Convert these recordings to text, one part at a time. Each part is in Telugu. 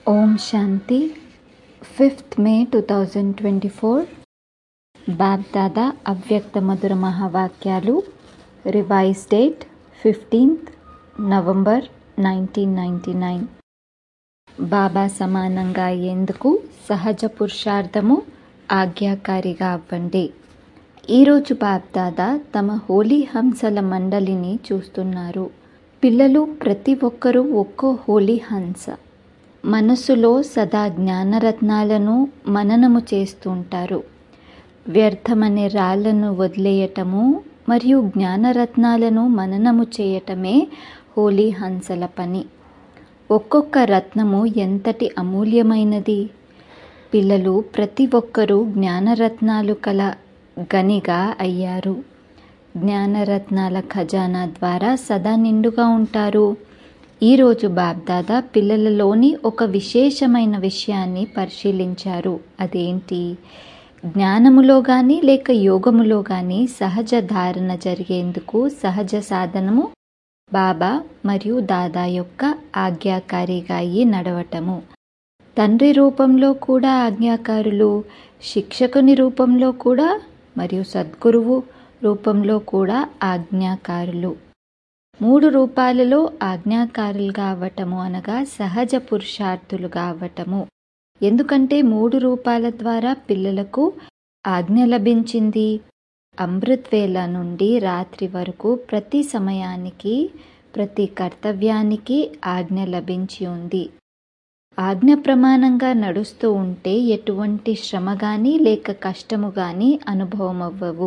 ఓం Shanti fifth May two thousand twenty four Bapdada అవ్యక్త మధుర మహావాక్యాలు revise date fifteenth November nineteen ninety nine Baba సమానంగా అయ్యేందుకు సహజ పురుషార్థము ఆజ్ఞాకారిగా అవ్వండి ఈరోజు బాబ్దాదా తమ హోలీ హంసల మండలిని చూస్తున్నారు పిల్లలు ప్రతి ఒక్కరూ ఒక్కో హోలీ హంస మనసులో సదా జ్ఞానరత్నాలను మననము చేస్తుంటారు వ్యర్థమనే రాళ్లను వదిలేయటము మరియు జ్ఞానరత్నాలను మననము చేయటమే హోలీ హంసల పని ఒక్కొక్క రత్నము ఎంతటి అమూల్యమైనది పిల్లలు ప్రతి ఒక్కరూ జ్ఞానరత్నాలు కల గనిగా అయ్యారు జ్ఞానరత్నాల ఖజానా ద్వారా సదా నిండుగా ఉంటారు ఈరోజు బాబ్దాదా పిల్లలలోని ఒక విశేషమైన విషయాన్ని పరిశీలించారు అదేంటి జ్ఞానములో కానీ లేక యోగములో కానీ సహజ ధారణ జరిగేందుకు సహజ సాధనము బాబా మరియు దాదా యొక్క ఆజ్ఞాకారిగా అయి నడవటము తండ్రి రూపంలో కూడా ఆజ్ఞాకారులు శిక్షకుని రూపంలో కూడా మరియు సద్గురువు రూపంలో కూడా ఆజ్ఞాకారులు మూడు రూపాలలో ఆజ్ఞాకారులుగా అవ్వటము అనగా సహజ పురుషార్థులుగా అవ్వటము ఎందుకంటే మూడు రూపాల ద్వారా పిల్లలకు ఆజ్ఞ లభించింది అమృత్వేళ నుండి రాత్రి వరకు ప్రతి సమయానికి ప్రతి కర్తవ్యానికి ఆజ్ఞ లభించి ఉంది ఆజ్ఞ ప్రమాణంగా నడుస్తూ ఉంటే ఎటువంటి శ్రమ కానీ లేక కష్టము కానీ అనుభవం అవ్వవు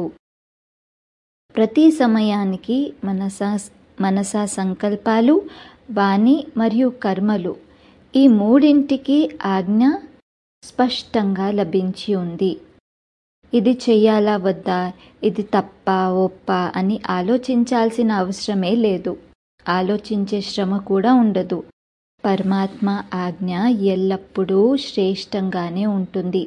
ప్రతి సమయానికి మనసా మనసా సంకల్పాలు వాణి మరియు కర్మలు ఈ మూడింటికి ఆజ్ఞ స్పష్టంగా లభించి ఉంది ఇది చెయ్యాలా వద్దా ఇది తప్ప ఒప్ప అని ఆలోచించాల్సిన అవసరమే లేదు ఆలోచించే శ్రమ కూడా ఉండదు పరమాత్మ ఆజ్ఞ ఎల్లప్పుడూ శ్రేష్టంగానే ఉంటుంది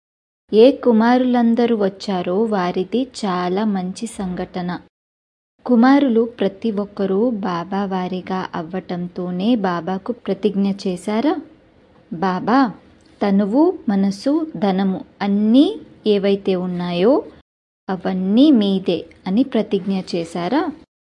ఏ కుమారులందరూ వచ్చారో వారిది చాలా మంచి సంఘటన కుమారులు ప్రతి ఒక్కరూ బాబా వారిగా అవ్వటంతోనే బాబాకు ప్రతిజ్ఞ చేశారా బాబా తనువు మనసు ధనము అన్నీ ఏవైతే ఉన్నాయో అవన్నీ మీదే అని ప్రతిజ్ఞ చేశారా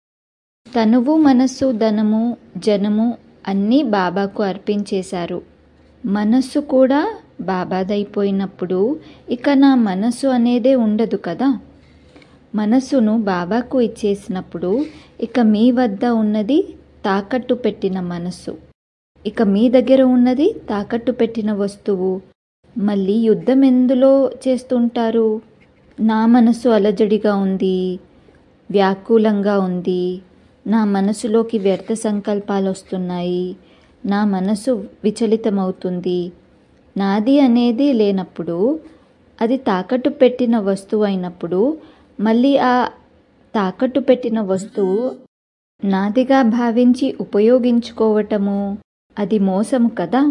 తనువు మనస్సు ధనము జనము అన్నీ బాబాకు అర్పించేశారు మనస్సు కూడా బాబాదైపోయినప్పుడు ఇక నా మనస్సు అనేదే ఉండదు కదా మనస్సును బాబాకు ఇచ్చేసినప్పుడు ఇక మీ వద్ద ఉన్నది తాకట్టు పెట్టిన మనస్సు ఇక మీ దగ్గర ఉన్నది తాకట్టు పెట్టిన వస్తువు మళ్ళీ యుద్ధం ఎందులో చేస్తుంటారు నా మనసు అలజడిగా ఉంది వ్యాకులంగా ఉంది నా మనసులోకి వ్యర్థ సంకల్పాలు వస్తున్నాయి నా మనసు విచలితమవుతుంది నాది అనేది లేనప్పుడు అది తాకట్టు పెట్టిన వస్తువు అయినప్పుడు మళ్ళీ ఆ తాకట్టు పెట్టిన వస్తువు నాదిగా భావించి ఉపయోగించుకోవటము అది మోసము కదా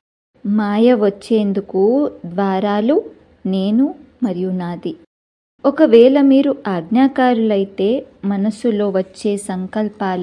మాయ వచ్చేందుకు ద్వారాలు నేను మరియు నాది ఒకవేళ మీరు ఆజ్ఞాకారులైతే మనస్సులో వచ్చే సంకల్పాల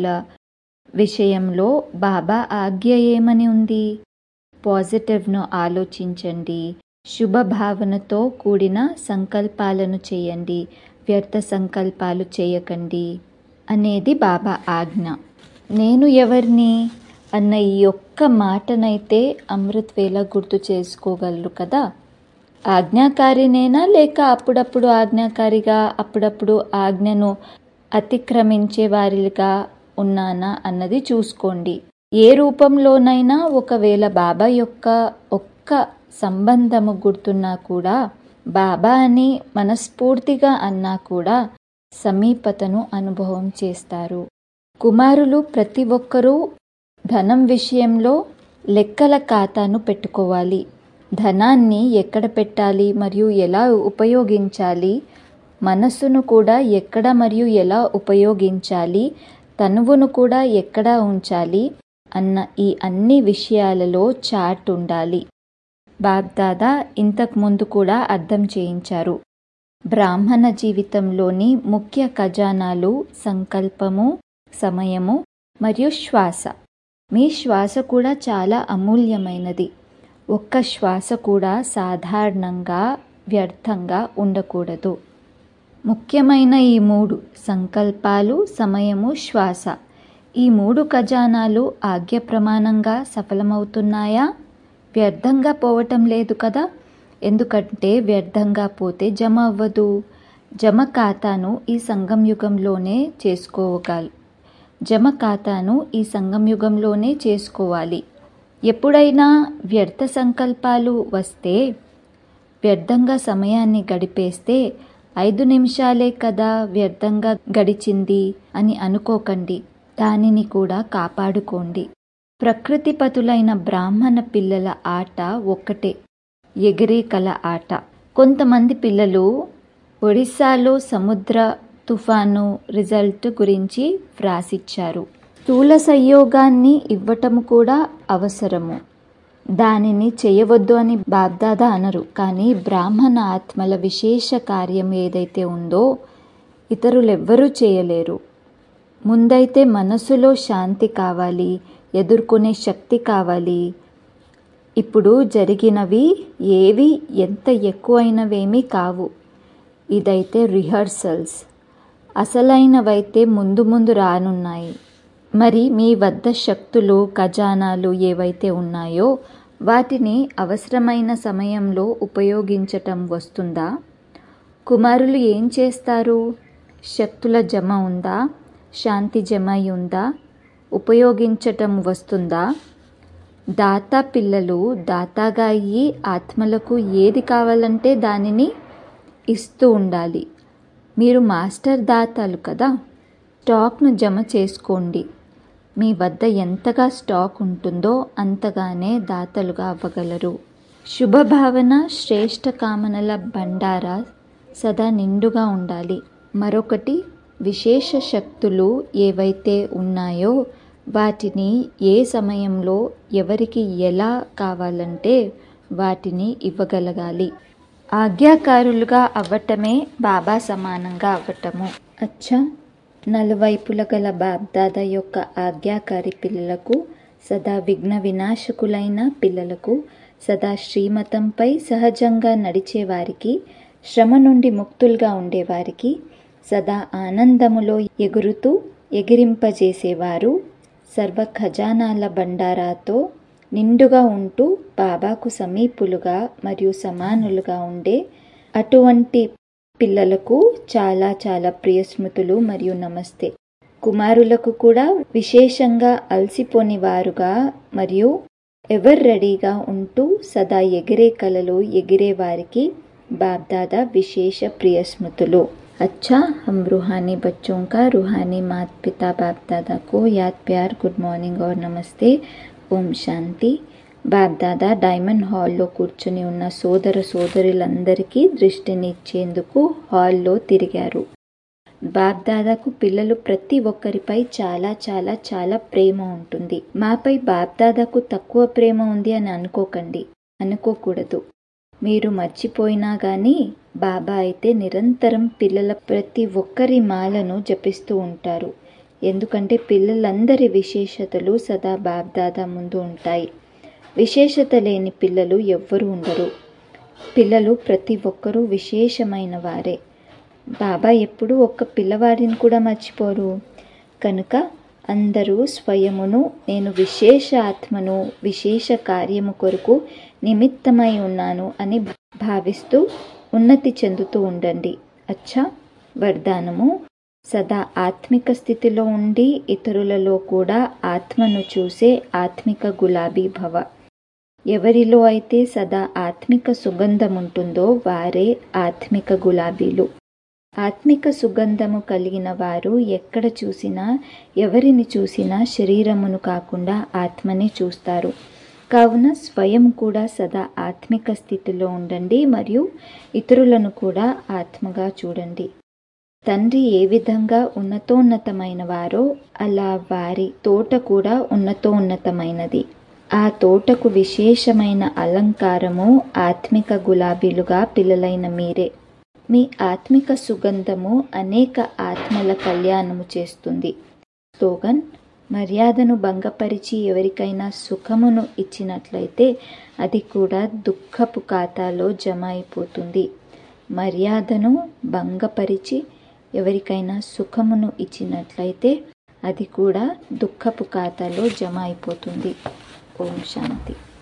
విషయంలో బాబా ఆజ్ఞ ఏమని ఉంది పాజిటివ్ను ఆలోచించండి శుభ భావనతో కూడిన సంకల్పాలను చేయండి వ్యర్థ సంకల్పాలు చేయకండి అనేది బాబా ఆజ్ఞ నేను ఎవరిని అన్న ఈ ఒక్క మాటనైతే అమృత్వేళ గుర్తు చేసుకోగలరు కదా ఆజ్ఞాకారినేనా లేక అప్పుడప్పుడు ఆజ్ఞాకారిగా అప్పుడప్పుడు ఆజ్ఞను అతిక్రమించే వారిగా ఉన్నానా అన్నది చూసుకోండి ఏ రూపంలోనైనా ఒకవేళ బాబా యొక్క ఒక్క సంబంధము గుర్తున్నా కూడా బాబా అని మనస్ఫూర్తిగా అన్నా కూడా సమీపతను అనుభవం చేస్తారు కుమారులు ప్రతి ఒక్కరూ ధనం విషయంలో లెక్కల ఖాతాను పెట్టుకోవాలి ధనాన్ని ఎక్కడ పెట్టాలి మరియు ఎలా ఉపయోగించాలి మనస్సును కూడా ఎక్కడ మరియు ఎలా ఉపయోగించాలి తనువును కూడా ఎక్కడ ఉంచాలి అన్న ఈ అన్ని విషయాలలో చార్ట్ ఉండాలి బాగ్దాదా ఇంతకుముందు కూడా అర్థం చేయించారు బ్రాహ్మణ జీవితంలోని ముఖ్య ఖజానాలు సంకల్పము సమయము మరియు శ్వాస మీ శ్వాస కూడా చాలా అమూల్యమైనది ఒక్క శ్వాస కూడా సాధారణంగా వ్యర్థంగా ఉండకూడదు ముఖ్యమైన ఈ మూడు సంకల్పాలు సమయము శ్వాస ఈ మూడు ఖజానాలు ఆజ్ఞ ప్రమాణంగా సఫలమవుతున్నాయా వ్యర్థంగా పోవటం లేదు కదా ఎందుకంటే వ్యర్థంగా పోతే జమ అవ్వదు జమ ఖాతాను ఈ సంగం యుగంలోనే చేసుకోగల జమ ఖాతాను ఈ సంగం యుగంలోనే చేసుకోవాలి ఎప్పుడైనా వ్యర్థ సంకల్పాలు వస్తే వ్యర్థంగా సమయాన్ని గడిపేస్తే ఐదు నిమిషాలే కదా వ్యర్థంగా గడిచింది అని అనుకోకండి దానిని కూడా కాపాడుకోండి ప్రకృతిపతులైన బ్రాహ్మణ పిల్లల ఆట ఒక్కటే ఎగిరే కల ఆట కొంతమంది పిల్లలు ఒడిశాలో సముద్ర తుఫాను రిజల్ట్ గురించి వ్రాసిచ్చారు స్థూల సంయోగాన్ని ఇవ్వటం కూడా అవసరము దానిని చేయవద్దు అని బాబ్దాదా అనరు కానీ బ్రాహ్మణ ఆత్మల విశేష కార్యం ఏదైతే ఉందో ఇతరులెవ్వరూ చేయలేరు ముందైతే మనసులో శాంతి కావాలి ఎదుర్కొనే శక్తి కావాలి ఇప్పుడు జరిగినవి ఏవి ఎంత ఎక్కువైనవేమీ కావు ఇదైతే రిహర్సల్స్ అసలైనవైతే ముందు ముందు రానున్నాయి మరి మీ వద్ద శక్తులు ఖజానాలు ఏవైతే ఉన్నాయో వాటిని అవసరమైన సమయంలో ఉపయోగించటం వస్తుందా కుమారులు ఏం చేస్తారు శక్తుల జమ ఉందా శాంతి జమ అయి ఉందా ఉపయోగించటం వస్తుందా దాత పిల్లలు దాతాగా అయ్యి ఆత్మలకు ఏది కావాలంటే దానిని ఇస్తూ ఉండాలి మీరు మాస్టర్ దాతాలు కదా స్టాక్ను జమ చేసుకోండి మీ వద్ద ఎంతగా స్టాక్ ఉంటుందో అంతగానే దాతలుగా అవ్వగలరు శుభభావన శ్రేష్ఠ కామనల బండారా సదా నిండుగా ఉండాలి మరొకటి విశేష శక్తులు ఏవైతే ఉన్నాయో వాటిని ఏ సమయంలో ఎవరికి ఎలా కావాలంటే వాటిని ఇవ్వగలగాలి ఆజ్ఞాకారులుగా అవ్వటమే బాబా సమానంగా అవ్వటము అచ్చా నలువైపుల గల బాబ్దాదా యొక్క ఆజ్ఞాకారి పిల్లలకు సదా విఘ్న వినాశకులైన పిల్లలకు సదా శ్రీమతంపై సహజంగా నడిచేవారికి శ్రమ నుండి ముక్తులుగా ఉండేవారికి సదా ఆనందములో ఎగురుతూ ఎగిరింపజేసేవారు సర్వ ఖజానాల బండారాతో నిండుగా ఉంటూ బాబాకు సమీపులుగా మరియు సమానులుగా ఉండే అటువంటి పిల్లలకు చాలా చాలా ప్రియ స్మృతులు మరియు నమస్తే కుమారులకు కూడా విశేషంగా అలసిపోని వారుగా మరియు ఎవర్ రెడీగా ఉంటూ సదా ఎగిరే కలలు ఎగిరే వారికి బాబ్దాదా విశేష ప్రియ స్మృతులు अच्छा हम रूहानी बच्चों का रूहानी माता पिता बाप दादा को याद प्यार गुड మార్నింగ్ और నమస్తే ఓం శాంతి బాబ్దాదా డైమండ్ హాల్లో కూర్చుని ఉన్న సోదర సోదరులందరికీ దృష్టిని ఇచ్చేందుకు హాల్లో తిరిగారు బాబ్దాదాకు పిల్లలు ప్రతి ఒక్కరిపై చాలా చాలా చాలా ప్రేమ ఉంటుంది మాపై బాబ్దాదాకు తక్కువ ప్రేమ ఉంది అని అనుకోకండి అనుకోకూడదు మీరు మర్చిపోయినా కానీ బాబా అయితే నిరంతరం పిల్లల ప్రతి ఒక్కరి మాలను జపిస్తూ ఉంటారు ఎందుకంటే పిల్లలందరి విశేషతలు సదా బాబ్దాదా ముందు ఉంటాయి విశేషత లేని పిల్లలు ఎవ్వరూ ఉండరు పిల్లలు ప్రతి ఒక్కరూ విశేషమైన వారే బాబా ఎప్పుడూ ఒక్క పిల్లవాడిని కూడా మర్చిపోరు కనుక అందరూ స్వయమును నేను విశేష ఆత్మను విశేష కార్యము కొరకు నిమిత్తమై ఉన్నాను అని భావిస్తూ ఉన్నతి చెందుతూ ఉండండి అచ్చా వరదానము సదా ఆత్మిక స్థితిలో ఉండి ఇతరులలో కూడా ఆత్మను చూసే ఆత్మిక గులాబీ భవ ఎవరిలో అయితే సదా ఆత్మిక సుగంధం ఉంటుందో వారే ఆత్మిక గులాబీలు ఆత్మిక సుగంధము కలిగిన వారు ఎక్కడ చూసినా ఎవరిని చూసినా శరీరమును కాకుండా ఆత్మని చూస్తారు కావున స్వయం కూడా సదా ఆత్మిక స్థితిలో ఉండండి మరియు ఇతరులను కూడా ఆత్మగా చూడండి తండ్రి ఏ విధంగా ఉన్నతోన్నతమైన వారో అలా వారి తోట కూడా ఉన్నతోన్నతమైనది ఆ తోటకు విశేషమైన అలంకారము ఆత్మిక గులాబీలుగా పిల్లలైన మీరే మీ ఆత్మిక సుగంధము అనేక ఆత్మల కళ్యాణము చేస్తుంది స్లోగన్ మర్యాదను భంగపరిచి ఎవరికైనా సుఖమును ఇచ్చినట్లయితే అది కూడా దుఃఖపు ఖాతాలో జమ అయిపోతుంది మర్యాదను భంగపరిచి ఎవరికైనా సుఖమును ఇచ్చినట్లయితే అది కూడా దుఃఖపు ఖాతాలో జమ అయిపోతుంది ఓం శాంతి